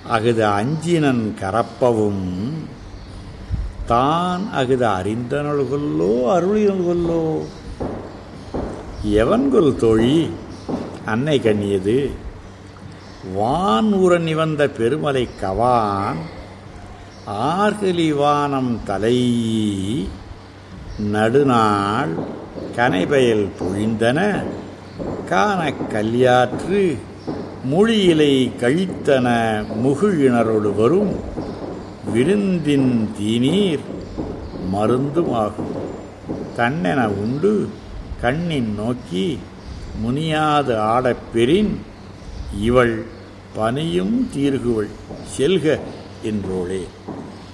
அகுது அஞ்சினன் கரப்பவும் தான் அகுது அறிந்தனொல்கொல்லோ அருளினொல்கொல்லோ எவன்கொல் தோழி அன்னை கண்ணியது வான் உற நிவந்த பெருமலை கவான் ஆர்கலி வானம் தலை நடுநாள் கனைபயல் பொழிந்தன காண கல்யாற்று மொழியிலை கழித்தன முகிழினரோடு வரும் விருந்தின் தீநீர் மருந்துமாகும் தன்னென உண்டு கண்ணின் நோக்கி முனியாது ஆடப்பெறின் இவள் பனியும் தீர்குவள் செல்க என்றோளே